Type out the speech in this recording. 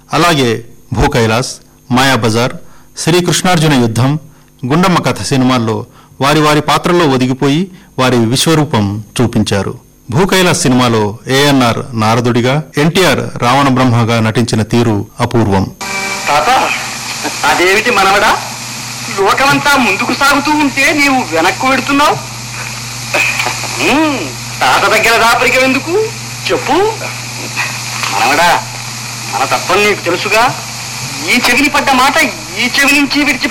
అలాగే భూ కైలాస్ మాయాబజార్ శ్రీకృష్ణార్జున యుద్ధం గుండమ్మ కథ సినిమాల్లో వారి వారి పాత్రల్లో ఒదిగిపోయి వారి విశ్వరూపం చూపించారు భూ కైలాస్ సినిమాలో ఏఎన్ఆర్ నారదుడిగా ఎన్టీఆర్ రావణ బ్రహ్మగా నటించిన తీరు అపూర్వం తాత అదేమిటి మనవడా లోకమంతా ముందుకు సాగుతూ ఉంటే నీవు వెనక్కు పెడుతున్నావు ఉమ్, తాత దగ్గర దాపరికం ఎందుకు చెప్పు మనవడా మన తత్వం నీకు తెలుసుగా ఈ చెవిని పడ్డ మాట ఈ చెవి నుంచి విడిచి